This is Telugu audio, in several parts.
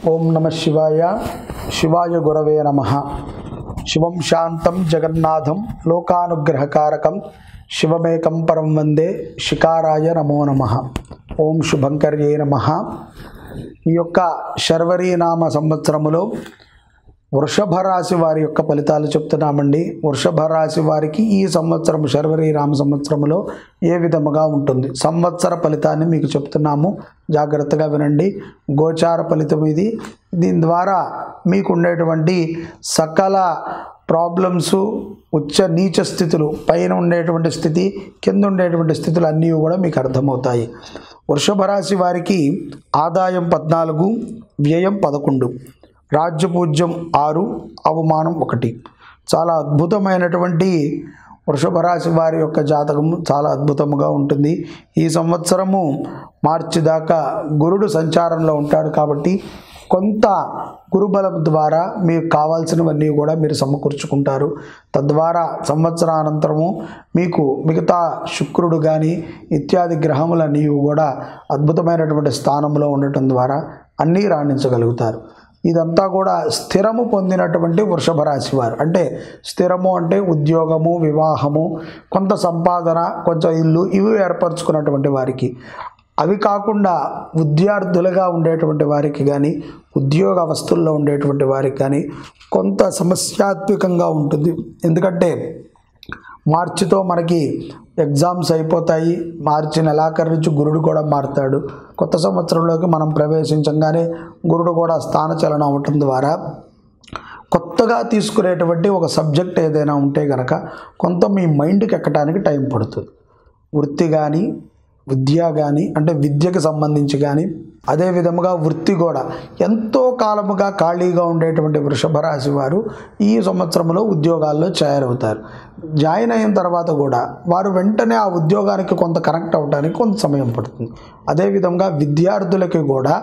ఓం నమ శివాయ శివాయ గురవే నమ శివం శాంతం జగన్నాథం లోకానుగ్రహకారకం శివమేకం పరం వందే శికారాయ నమో నమ ఓం శుభంకర్యే నమ ఈ యొక్క శర్వరీ నామ సంవత్సరములో వృషభ రాశి వారి యొక్క ఫలితాలు చెప్తున్నామండి వృషభ రాశి వారికి ఈ సంవత్సరం శర్వరి రామ సంవత్సరంలో ఏ విధముగా ఉంటుంది సంవత్సర ఫలితాన్ని మీకు చెప్తున్నాము జాగ్రత్తగా వినండి గోచార ఫలితం ఇది దీని ద్వారా మీకు ఉండేటువంటి సకల ప్రాబ్లమ్స్ ఉచ్చ నీచ స్థితులు పైన ఉండేటువంటి స్థితి కింద ఉండేటువంటి స్థితులు అన్నీ కూడా మీకు అర్థమవుతాయి వృషభ రాశి వారికి ఆదాయం పద్నాలుగు వ్యయం పదకొండు రాజ్యపూజ్యం ఆరు అవమానం ఒకటి చాలా అద్భుతమైనటువంటి వృషభ రాశి వారి యొక్క జాతకము చాలా అద్భుతముగా ఉంటుంది ఈ సంవత్సరము మార్చి దాకా గురుడు సంచారంలో ఉంటాడు కాబట్టి కొంత గురుబలం ద్వారా మీకు కావాల్సినవన్నీ కూడా మీరు సమకూర్చుకుంటారు తద్వారా సంవత్సరానంతరము మీకు మిగతా శుక్రుడు కానీ ఇత్యాది గ్రహములన్నీ కూడా అద్భుతమైనటువంటి స్థానంలో ఉండటం ద్వారా అన్నీ రాణించగలుగుతారు ఇదంతా కూడా స్థిరము పొందినటువంటి వృషభ రాశి వారు అంటే స్థిరము అంటే ఉద్యోగము వివాహము కొంత సంపాదన కొంచెం ఇల్లు ఇవి ఏర్పరచుకున్నటువంటి వారికి అవి కాకుండా విద్యార్థులుగా ఉండేటువంటి వారికి కానీ ఉద్యోగ అవస్థల్లో ఉండేటువంటి వారికి కానీ కొంత సమస్యాత్మకంగా ఉంటుంది ఎందుకంటే మార్చితో మనకి ఎగ్జామ్స్ అయిపోతాయి మార్చి నెలాఖరు నుంచి గురుడు కూడా మారుతాడు కొత్త సంవత్సరంలోకి మనం ప్రవేశించగానే గురుడు కూడా స్థానచలనం అవటం ద్వారా కొత్తగా తీసుకునేటువంటి ఒక సబ్జెక్ట్ ఏదైనా ఉంటే కనుక కొంత మీ మైండ్కి ఎక్కడానికి టైం పడుతుంది వృత్తి కానీ విద్య కానీ అంటే విద్యకు సంబంధించి కానీ అదే విధముగా వృత్తి కూడా ఎంతో కాలముగా ఖాళీగా ఉండేటువంటి వృషభ రాశి వారు ఈ సంవత్సరంలో ఉద్యోగాల్లో చేరవుతారు జాయిన్ అయిన తర్వాత కూడా వారు వెంటనే ఆ ఉద్యోగానికి కొంత కనెక్ట్ అవ్వడానికి కొంత సమయం పడుతుంది అదేవిధంగా విద్యార్థులకి కూడా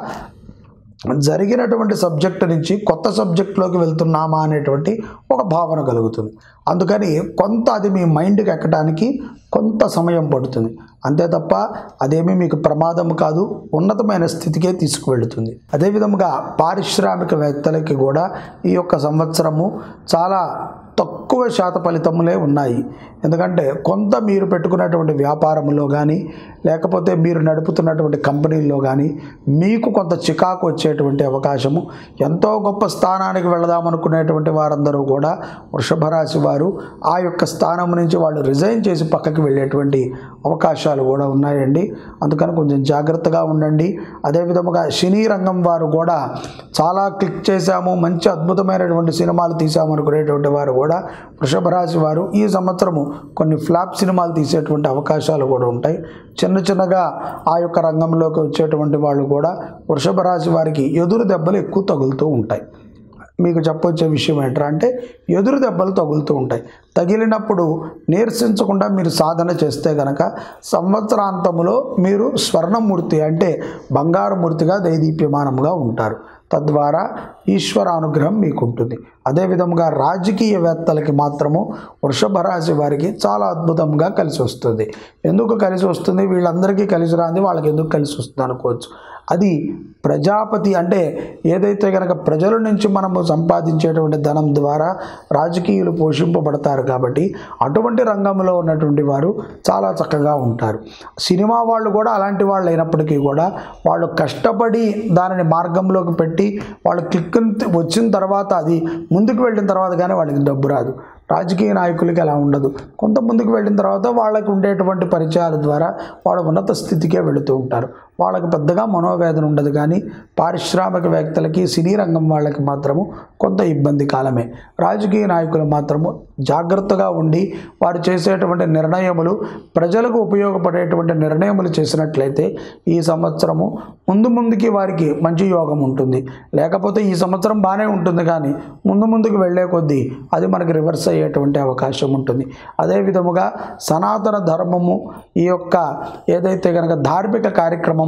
జరిగినటువంటి సబ్జెక్టు నుంచి కొత్త సబ్జెక్టులోకి వెళ్తున్నామా అనేటువంటి ఒక భావన కలుగుతుంది అందుకని కొంత అది మీ మైండ్కి ఎక్కడానికి కొంత సమయం పడుతుంది అంతే తప్ప అదేమీ మీకు ప్రమాదం కాదు ఉన్నతమైన స్థితికే తీసుకువెళుతుంది అదేవిధంగా పారిశ్రామికవేత్తలకి కూడా ఈ యొక్క సంవత్సరము చాలా తక్కువ శాత ఫలితములే ఉన్నాయి ఎందుకంటే కొంత మీరు పెట్టుకున్నటువంటి వ్యాపారంలో కానీ లేకపోతే మీరు నడుపుతున్నటువంటి కంపెనీల్లో కానీ మీకు కొంత చికాకు వచ్చేటువంటి అవకాశము ఎంతో గొప్ప స్థానానికి వెళదామనుకునేటువంటి వారందరూ కూడా వృషభ రాశి వారు ఆ యొక్క స్థానం నుంచి వాళ్ళు రిజైన్ చేసి పక్కకి వెళ్ళేటువంటి అవకాశాలు కూడా ఉన్నాయండి అందుకని కొంచెం జాగ్రత్తగా ఉండండి అదేవిధముగా సినీ రంగం వారు కూడా చాలా క్లిక్ చేశాము మంచి అద్భుతమైనటువంటి సినిమాలు తీసాము అనుకునేటువంటి వారు కూడా వృషభ రాశి వారు ఈ సంవత్సరము కొన్ని ఫ్లాప్ సినిమాలు తీసేటువంటి అవకాశాలు కూడా ఉంటాయి చిన్న చిన్నగా ఆ యొక్క రంగంలోకి వచ్చేటువంటి వాళ్ళు కూడా వృషభ రాశి వారికి ఎదురు దెబ్బలు ఎక్కువ తగులుతూ ఉంటాయి మీకు చెప్పొచ్చే విషయం ఏంట్రా అంటే ఎదురు దెబ్బలు తగులుతూ ఉంటాయి తగిలినప్పుడు నీరసించకుండా మీరు సాధన చేస్తే గనక సంవత్సరాంతములో మీరు స్వర్ణమూర్తి అంటే బంగారు మూర్తిగా దైదీప్యమానముగా ఉంటారు తద్వారా ఈశ్వర అనుగ్రహం మీకు ఉంటుంది అదేవిధంగా రాజకీయవేత్తలకి మాత్రము వృషభ రాశి వారికి చాలా అద్భుతంగా కలిసి వస్తుంది ఎందుకు కలిసి వస్తుంది వీళ్ళందరికీ కలిసి రాంది వాళ్ళకి ఎందుకు కలిసి వస్తుంది అనుకోవచ్చు అది ప్రజాపతి అంటే ఏదైతే కనుక ప్రజల నుంచి మనము సంపాదించేటువంటి ధనం ద్వారా రాజకీయులు పోషింపబడతారు కాబట్టి అటువంటి రంగంలో ఉన్నటువంటి వారు చాలా చక్కగా ఉంటారు సినిమా వాళ్ళు కూడా అలాంటి వాళ్ళు అయినప్పటికీ కూడా వాళ్ళు కష్టపడి దానిని మార్గంలోకి పెట్టి వాళ్ళు క్లిక్ వచ్చిన తర్వాత అది ముందుకు వెళ్ళిన తర్వాత కానీ వాళ్ళకి డబ్బు రాదు రాజకీయ నాయకులకి అలా ఉండదు కొంత ముందుకు వెళ్ళిన తర్వాత వాళ్ళకి ఉండేటువంటి పరిచయాల ద్వారా వాళ్ళ ఉన్నత స్థితికే వెళుతూ ఉంటారు వాళ్ళకి పెద్దగా మనోవేదన ఉండదు కానీ పారిశ్రామికవేత్తలకి సినీ రంగం వాళ్ళకి మాత్రము కొంత ఇబ్బంది కాలమే రాజకీయ నాయకులు మాత్రము జాగ్రత్తగా ఉండి వారు చేసేటువంటి నిర్ణయములు ప్రజలకు ఉపయోగపడేటువంటి నిర్ణయములు చేసినట్లయితే ఈ సంవత్సరము ముందు ముందుకి వారికి మంచి యోగం ఉంటుంది లేకపోతే ఈ సంవత్సరం బాగానే ఉంటుంది కానీ ముందు ముందుకు వెళ్ళే కొద్దీ అది మనకి రివర్స్ అయ్యేటువంటి అవకాశం ఉంటుంది అదే విధముగా సనాతన ధర్మము ఈ యొక్క ఏదైతే కనుక ధార్మిక కార్యక్రమం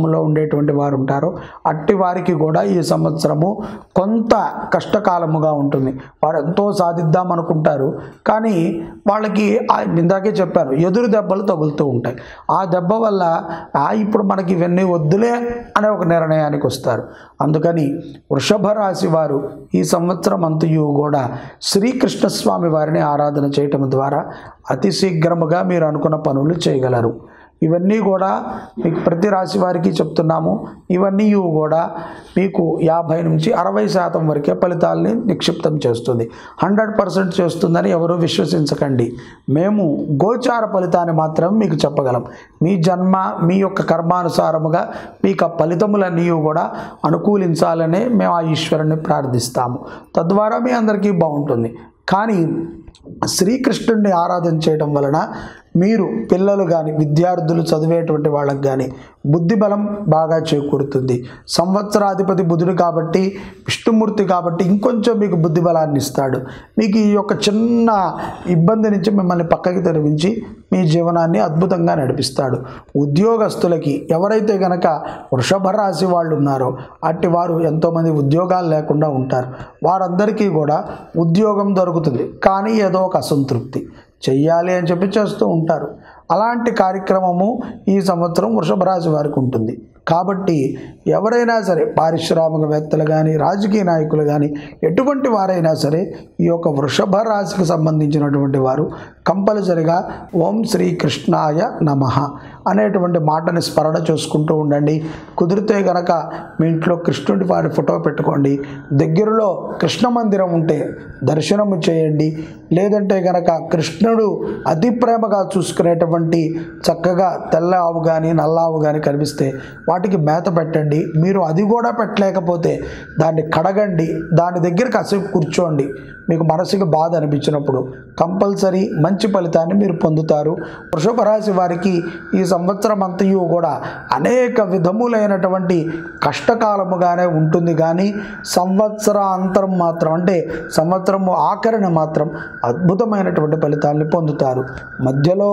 భాగంలో ఉండేటువంటి వారు ఉంటారో అట్టి వారికి కూడా ఈ సంవత్సరము కొంత కష్టకాలముగా ఉంటుంది వారు ఎంతో సాధిద్దాం అనుకుంటారు కానీ వాళ్ళకి ఆ ఇందాకే చెప్పాను ఎదురు దెబ్బలు తగులుతూ ఉంటాయి ఆ దెబ్బ వల్ల "ఆ, ఇప్పుడు మనకి ఇవన్నీ వద్దులే అనే ఒక నిర్ణయానికి వస్తారు అందుకని వృషభ రాశి వారు ఈ సంవత్సరం అంతయు కూడా శ్రీకృష్ణ స్వామి వారిని ఆరాధన చేయటం ద్వారా అతి శీఘ్రముగా మీరు అనుకున్న పనులు చేయగలరు ఇవన్నీ కూడా మీకు ప్రతి రాశి వారికి చెప్తున్నాము ఇవన్నీ కూడా మీకు యాభై నుంచి అరవై శాతం వరకే ఫలితాలని నిక్షిప్తం చేస్తుంది హండ్రెడ్ పర్సెంట్ చేస్తుందని ఎవరు విశ్వసించకండి మేము గోచార ఫలితాన్ని మాత్రం మీకు చెప్పగలం మీ జన్మ మీ యొక్క కర్మానుసారముగా మీకు ఆ ఫలితములన్నీ కూడా అనుకూలించాలనే మేము ఆ ఈశ్వరుని ప్రార్థిస్తాము తద్వారా మీ అందరికీ బాగుంటుంది కానీ శ్రీకృష్ణుడిని ఆరాధన చేయడం వలన మీరు పిల్లలు కానీ విద్యార్థులు చదివేటువంటి వాళ్ళకి కానీ బుద్ధి బలం బాగా చేకూరుతుంది సంవత్సరాధిపతి బుధుడు కాబట్టి విష్ణుమూర్తి కాబట్టి ఇంకొంచెం మీకు బుద్ధి బలాన్ని ఇస్తాడు మీకు ఈ యొక్క చిన్న ఇబ్బంది నుంచి మిమ్మల్ని పక్కకి తెరివించి మీ జీవనాన్ని అద్భుతంగా నడిపిస్తాడు ఉద్యోగస్తులకి ఎవరైతే గనక వృషభ రాశి వాళ్ళు ఉన్నారో అట్టి వారు ఎంతోమంది ఉద్యోగాలు లేకుండా ఉంటారు వారందరికీ కూడా ఉద్యోగం దొరుకుతుంది కానీ ఏదో ఒక అసంతృప్తి చెయ్యాలి అని చెప్పి చేస్తూ ఉంటారు అలాంటి కార్యక్రమము ఈ సంవత్సరం వృషభ రాశి వారికి ఉంటుంది కాబట్టి ఎవరైనా సరే పారిశ్రామికవేత్తలు కానీ రాజకీయ నాయకులు కానీ ఎటువంటి వారైనా సరే ఈ యొక్క వృషభ రాశికి సంబంధించినటువంటి వారు కంపల్సరిగా ఓం శ్రీ కృష్ణాయ నమ అనేటువంటి మాటని స్మరణ చేసుకుంటూ ఉండండి కుదిరితే గనక మీ ఇంట్లో కృష్ణుడి వారి ఫోటో పెట్టుకోండి దగ్గరలో కృష్ణ మందిరం ఉంటే దర్శనము చేయండి లేదంటే గనక కృష్ణుడు అతి ప్రేమగా చూసుకునేటువంటి చక్కగా తెల్ల ఆవు కానీ నల్ల ఆవు కానీ కనిపిస్తే వాటికి మేత పెట్టండి మీరు అది కూడా పెట్టలేకపోతే దాన్ని కడగండి దాని దగ్గర కాసేపు కూర్చోండి మీకు మనసుకి బాధ అనిపించినప్పుడు కంపల్సరీ మంచి ఫలితాన్ని మీరు పొందుతారు వృషభ రాశి వారికి ఈ సంవత్సరం అంతయు కూడా అనేక విధములైనటువంటి కష్టకాలముగానే ఉంటుంది కానీ సంవత్సరాంతరం మాత్రం అంటే సంవత్సరము ఆఖరణ మాత్రం అద్భుతమైనటువంటి ఫలితాన్ని పొందుతారు మధ్యలో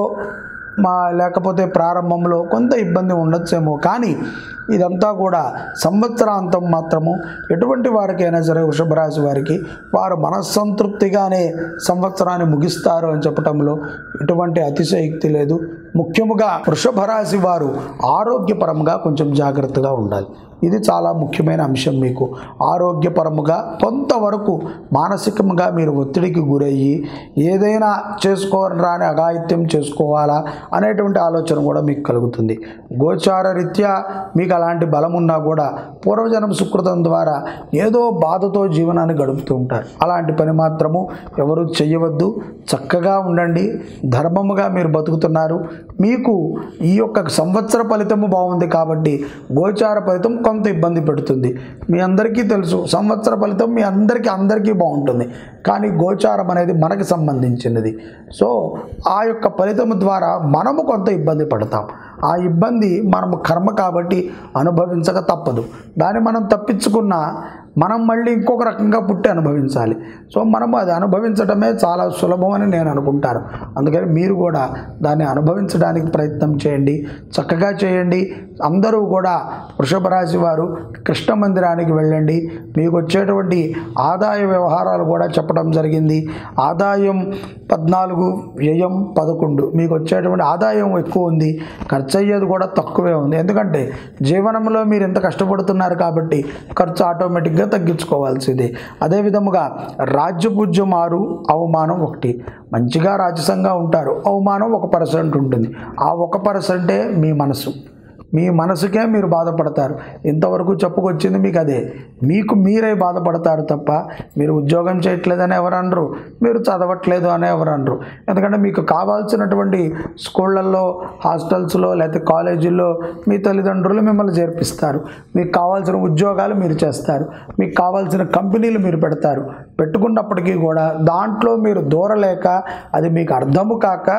మా లేకపోతే ప్రారంభంలో కొంత ఇబ్బంది ఉండొచ్చేమో కానీ ఇదంతా కూడా సంవత్సరాంతం మాత్రము ఎటువంటి వారికైనా సరే వృషభ రాశి వారికి వారు మనస్సంతృప్తిగానే సంవత్సరాన్ని ముగిస్తారు అని చెప్పటంలో ఎటువంటి అతిశయోక్తి లేదు ముఖ్యముగా వృషభ రాశి వారు ఆరోగ్యపరంగా కొంచెం జాగ్రత్తగా ఉండాలి ఇది చాలా ముఖ్యమైన అంశం మీకు ఆరోగ్యపరముగా కొంతవరకు మానసికంగా మీరు ఒత్తిడికి గురయ్యి ఏదైనా చేసుకోని రాని అఘాయిత్యం చేసుకోవాలా అనేటువంటి ఆలోచన కూడా మీకు కలుగుతుంది గోచార రీత్యా మీకు అలాంటి బలం ఉన్నా కూడా పూర్వజన్మ సుకృతం ద్వారా ఏదో బాధతో జీవనాన్ని గడుపుతూ ఉంటారు అలాంటి పని మాత్రము ఎవరు చెయ్యవద్దు చక్కగా ఉండండి ధర్మముగా మీరు బతుకుతున్నారు మీకు ఈ యొక్క సంవత్సర ఫలితము బాగుంది కాబట్టి గోచార ఫలితం కొంత ఇబ్బంది పెడుతుంది మీ అందరికీ తెలుసు సంవత్సర ఫలితం మీ అందరికీ అందరికీ బాగుంటుంది కానీ గోచారం అనేది మనకి సంబంధించినది సో ఆ యొక్క ఫలితం ద్వారా మనము కొంత ఇబ్బంది పడతాం ఆ ఇబ్బంది మనము కర్మ కాబట్టి అనుభవించక తప్పదు దాన్ని మనం తప్పించుకున్న మనం మళ్ళీ ఇంకొక రకంగా పుట్టి అనుభవించాలి సో మనము అది అనుభవించడమే చాలా సులభం అని నేను అనుకుంటాను అందుకని మీరు కూడా దాన్ని అనుభవించడానికి ప్రయత్నం చేయండి చక్కగా చేయండి అందరూ కూడా వృషభ రాశి వారు కృష్ణ మందిరానికి వెళ్ళండి మీకు వచ్చేటువంటి ఆదాయ వ్యవహారాలు కూడా చెప్పడం జరిగింది ఆదాయం పద్నాలుగు వ్యయం పదకొండు మీకు వచ్చేటువంటి ఆదాయం ఎక్కువ ఉంది ఖర్చు అయ్యేది కూడా తక్కువే ఉంది ఎందుకంటే జీవనంలో మీరు ఎంత కష్టపడుతున్నారు కాబట్టి ఖర్చు ఆటోమేటిక్గా తగ్గించుకోవాల్సిందే అదే విధముగా రాజ్యపూజ్యం ఆరు అవమానం ఒకటి మంచిగా రాజసంగా ఉంటారు అవమానం ఒక పర్సెంట్ ఉంటుంది ఆ ఒక పర్సెంటే మీ మనసు మీ మనసుకే మీరు బాధపడతారు ఇంతవరకు చెప్పుకొచ్చింది మీకు అదే మీకు మీరే బాధపడతారు తప్ప మీరు ఉద్యోగం చేయట్లేదని ఎవరు అనరు మీరు చదవట్లేదు అని ఎవరు అనరు ఎందుకంటే మీకు కావాల్సినటువంటి స్కూళ్ళల్లో హాస్టల్స్లో లేకపోతే కాలేజీల్లో మీ తల్లిదండ్రులు మిమ్మల్ని చేర్పిస్తారు మీకు కావాల్సిన ఉద్యోగాలు మీరు చేస్తారు మీకు కావాల్సిన కంపెనీలు మీరు పెడతారు పెట్టుకున్నప్పటికీ కూడా దాంట్లో మీరు దూరలేక అది మీకు అర్థము కాక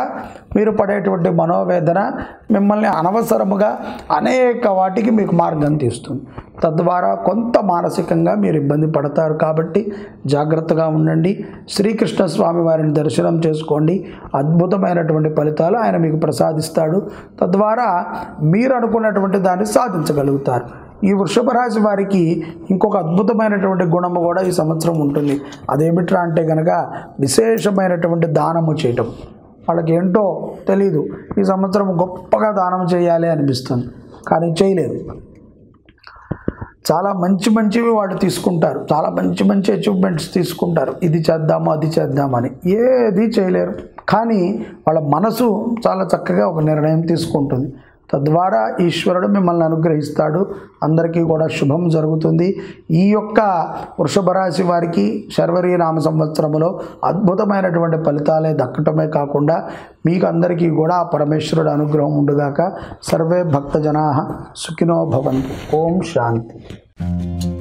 మీరు పడేటువంటి మనోవేదన మిమ్మల్ని అనవసరముగా అనేక వాటికి మీకు మార్గం తీస్తుంది తద్వారా కొంత మానసికంగా మీరు ఇబ్బంది పడతారు కాబట్టి జాగ్రత్తగా ఉండండి శ్రీకృష్ణ స్వామి వారిని దర్శనం చేసుకోండి అద్భుతమైనటువంటి ఫలితాలు ఆయన మీకు ప్రసాదిస్తాడు తద్వారా మీరు అనుకున్నటువంటి దాన్ని సాధించగలుగుతారు ఈ వృషభ రాశి వారికి ఇంకొక అద్భుతమైనటువంటి గుణము కూడా ఈ సంవత్సరం ఉంటుంది అదేమిట్రా అంటే కనుక విశేషమైనటువంటి దానము చేయటం వాళ్ళకి ఏంటో తెలీదు ఈ సంవత్సరం గొప్పగా దానం చేయాలి అనిపిస్తుంది కానీ చేయలేదు చాలా మంచి మంచివి వాళ్ళు తీసుకుంటారు చాలా మంచి మంచి అచీవ్మెంట్స్ తీసుకుంటారు ఇది చేద్దాము అది చేద్దామని ఏది చేయలేరు కానీ వాళ్ళ మనసు చాలా చక్కగా ఒక నిర్ణయం తీసుకుంటుంది తద్వారా ఈశ్వరుడు మిమ్మల్ని అనుగ్రహిస్తాడు అందరికీ కూడా శుభం జరుగుతుంది ఈ యొక్క వృషభ రాశి వారికి శర్వరీ నామ సంవత్సరములో అద్భుతమైనటువంటి ఫలితాలే దక్కటమే కాకుండా మీకు అందరికీ కూడా ఆ పరమేశ్వరుడు అనుగ్రహం ఉండుగాక సర్వే భక్తజనా సుఖినో భవంతు ఓం శాంతి